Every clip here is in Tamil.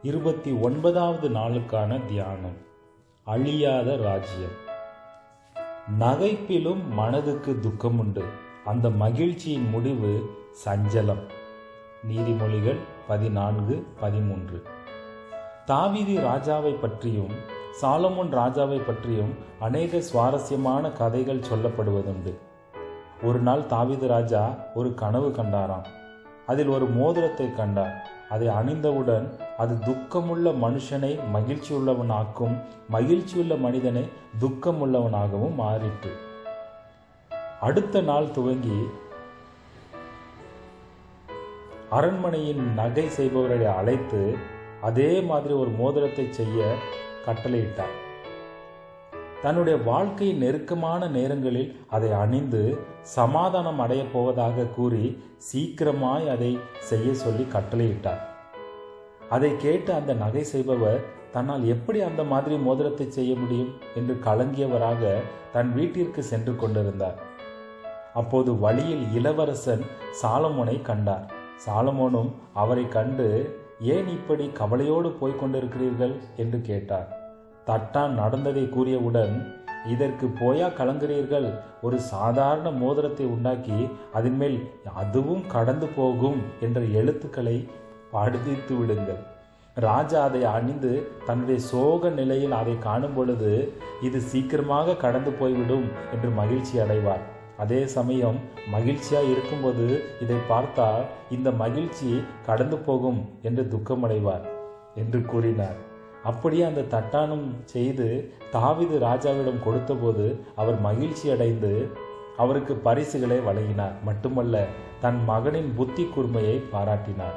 இருபத்தி ஒன்பதாவது நாளுக்கான தியானம் அழியாத ராஜ்யம் நகைப்பிலும் மனதுக்கு துக்கம் உண்டு அந்த மகிழ்ச்சியின் முடிவு சஞ்சலம் நீதிமொழிகள் பதினான்கு பதிமூன்று தாவீதி ராஜாவை பற்றியும் சாலமோன் ராஜாவை பற்றியும் அநேக சுவாரஸ்யமான கதைகள் சொல்லப்படுவதுண்டு ஒரு நாள் தாவீது ராஜா ஒரு கனவு கண்டாராம் அதில் ஒரு மோதிரத்தை கண்டார் அதை அணிந்தவுடன் அது துக்கமுள்ள மனுஷனை மகிழ்ச்சியுள்ளவனாக்கும் மகிழ்ச்சியுள்ள மனிதனை துக்கமுள்ளவனாகவும் மாறிற்று அடுத்த நாள் துவங்கி அரண்மனையின் நகை செய்பவர்களை அழைத்து அதே மாதிரி ஒரு மோதிரத்தை செய்ய கட்டளையிட்டார் தன்னுடைய வாழ்க்கையின் நெருக்கமான நேரங்களில் அதை அணிந்து சமாதானம் அடையப் போவதாக கூறி சீக்கிரமாய் அதை செய்ய சொல்லி கட்டளையிட்டார் அதை கேட்டு அந்த நகை செய்பவர் தன்னால் எப்படி அந்த மாதிரி மோதிரத்தை செய்ய முடியும் என்று கலங்கியவராக தன் வீட்டிற்கு சென்று கொண்டிருந்தார் அப்போது வழியில் இளவரசன் சாலமோனை கண்டார் சாலமோனும் அவரை கண்டு ஏன் இப்படி கவலையோடு போய்க் கொண்டிருக்கிறீர்கள் என்று கேட்டார் தட்டான் நடந்ததை கூறியவுடன் இதற்கு போயா கலங்குறீர்கள் ஒரு சாதாரண மோதிரத்தை உண்டாக்கி அதன் மேல் அதுவும் கடந்து போகும் என்ற எழுத்துக்களை படித்து விடுங்கள் ராஜா அதை அணிந்து தன்னுடைய சோக நிலையில் அதை காணும் பொழுது இது சீக்கிரமாக கடந்து போய்விடும் என்று மகிழ்ச்சி அடைவார் அதே சமயம் மகிழ்ச்சியாக இருக்கும்போது இதை பார்த்தால் இந்த மகிழ்ச்சி கடந்து போகும் என்று துக்கமடைவார் என்று கூறினார் அப்படியே அந்த தட்டானம் செய்து தாவிது ராஜாவிடம் கொடுத்தபோது அவர் மகிழ்ச்சி அடைந்து அவருக்கு பரிசுகளை வழங்கினார் மட்டுமல்ல தன் மகனின் புத்தி கூர்மையை பாராட்டினார்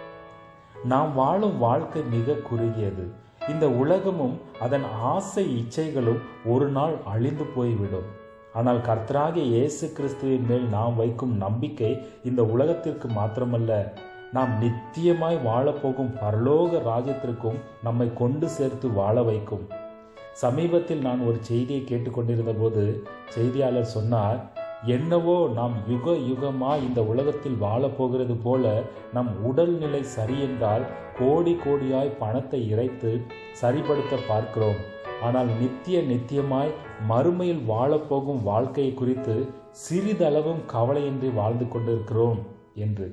நாம் வாழும் வாழ்க்கை மிக குறுகியது இந்த உலகமும் அதன் ஆசை இச்சைகளும் ஒரு நாள் அழிந்து போய்விடும் ஆனால் கர்த்தராகிய இயேசு கிறிஸ்துவின் மேல் நாம் வைக்கும் நம்பிக்கை இந்த உலகத்திற்கு மாத்திரமல்ல நாம் நித்தியமாய் வாழப்போகும் பரலோக ராஜ்யத்திற்கும் நம்மை கொண்டு சேர்த்து வாழ வைக்கும் சமீபத்தில் நான் ஒரு செய்தியை கேட்டுக்கொண்டிருந்த போது செய்தியாளர் சொன்னார் என்னவோ நாம் யுக யுகமா இந்த உலகத்தில் வாழப்போகிறது போல நம் உடல்நிலை சரியென்றால் கோடி கோடியாய் பணத்தை இறைத்து சரிபடுத்த பார்க்கிறோம் ஆனால் நித்திய நித்தியமாய் மறுமையில் வாழப்போகும் வாழ்க்கையை குறித்து சிறிதளவும் கவலையின்றி வாழ்ந்து கொண்டிருக்கிறோம் என்று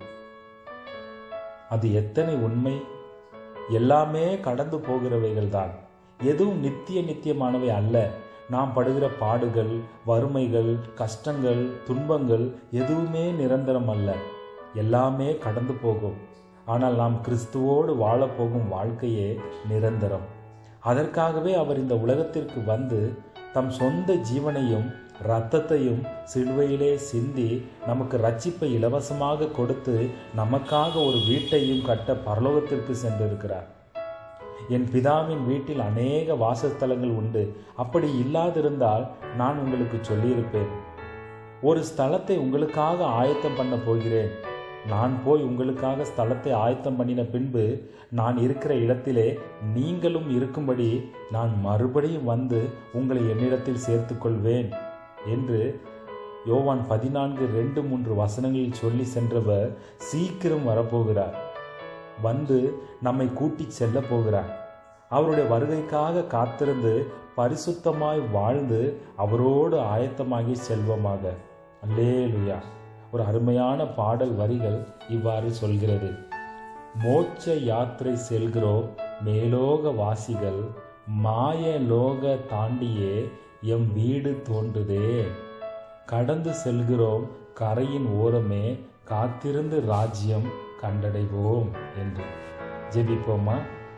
அது எத்தனை உண்மை எல்லாமே கடந்து போகிறவைகள் தான் எதுவும் நித்திய நித்தியமானவை அல்ல நாம் படுகிற பாடுகள் வறுமைகள் கஷ்டங்கள் துன்பங்கள் எதுவுமே நிரந்தரம் அல்ல எல்லாமே கடந்து போகும் ஆனால் நாம் கிறிஸ்துவோடு வாழப்போகும் வாழ்க்கையே நிரந்தரம் அதற்காகவே அவர் இந்த உலகத்திற்கு வந்து தம் சொந்த ஜீவனையும் இரத்தத்தையும் சிலுவையிலே சிந்தி நமக்கு ரட்சிப்பை இலவசமாக கொடுத்து நமக்காக ஒரு வீட்டையும் கட்ட பரலோகத்திற்கு சென்றிருக்கிறார் என் பிதாவின் வீட்டில் அநேக வாசஸ்தலங்கள் உண்டு அப்படி இல்லாதிருந்தால் நான் உங்களுக்கு சொல்லியிருப்பேன் ஒரு ஸ்தலத்தை உங்களுக்காக ஆயத்தம் பண்ண போகிறேன் நான் போய் உங்களுக்காக ஸ்தலத்தை ஆயத்தம் பண்ணின பின்பு நான் இருக்கிற இடத்திலே நீங்களும் இருக்கும்படி நான் மறுபடியும் வந்து உங்களை என்னிடத்தில் சேர்த்துக்கொள்வேன் என்று யோவான் பதினான்கு ரெண்டு மூன்று வசனங்களில் சொல்லி சென்றவர் சீக்கிரம் வரப்போகிறார் வந்து நம்மை கூட்டி செல்ல போகிறார் அவருடைய வருகைக்காக காத்திருந்து பரிசுத்தமாய் வாழ்ந்து அவரோடு ஆயத்தமாகி செல்வமாக அல்லேலுயா ஒரு அருமையான பாடல் வரிகள் இவ்வாறு சொல்கிறது மோட்ச யாத்திரை செல்கிறோம் மேலோக வாசிகள் மாய லோக தாண்டியே எம் வீடு தோன்றுதே கடந்து செல்கிறோம் கரையின் ஓரமே காத்திருந்து ராஜ்யம் கண்டடைவோம் என்று ஜெபிப்போமா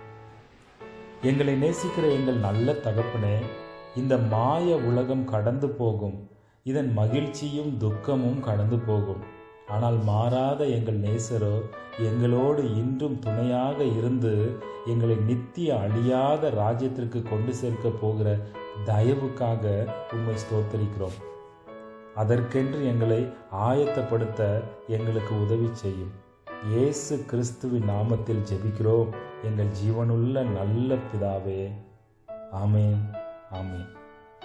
எங்களை நேசிக்கிற எங்கள் நல்ல தகப்பனே இந்த மாய உலகம் கடந்து போகும் இதன் மகிழ்ச்சியும் துக்கமும் கடந்து போகும் ஆனால் மாறாத எங்கள் நேசரோ எங்களோடு இன்றும் துணையாக இருந்து எங்களை நித்திய அழியாத ராஜ்யத்திற்கு கொண்டு சேர்க்க போகிற தயவுக்காக உண்மை ஸ்தோத்தரிக்கிறோம் அதற்கென்று எங்களை ஆயத்தப்படுத்த எங்களுக்கு உதவி செய்யும் இயேசு கிறிஸ்துவின் நாமத்தில் ஜெபிக்கிறோம் எங்கள் ஜீவனுள்ள நல்ல பிதாவே ஆமேன் ஆமேன்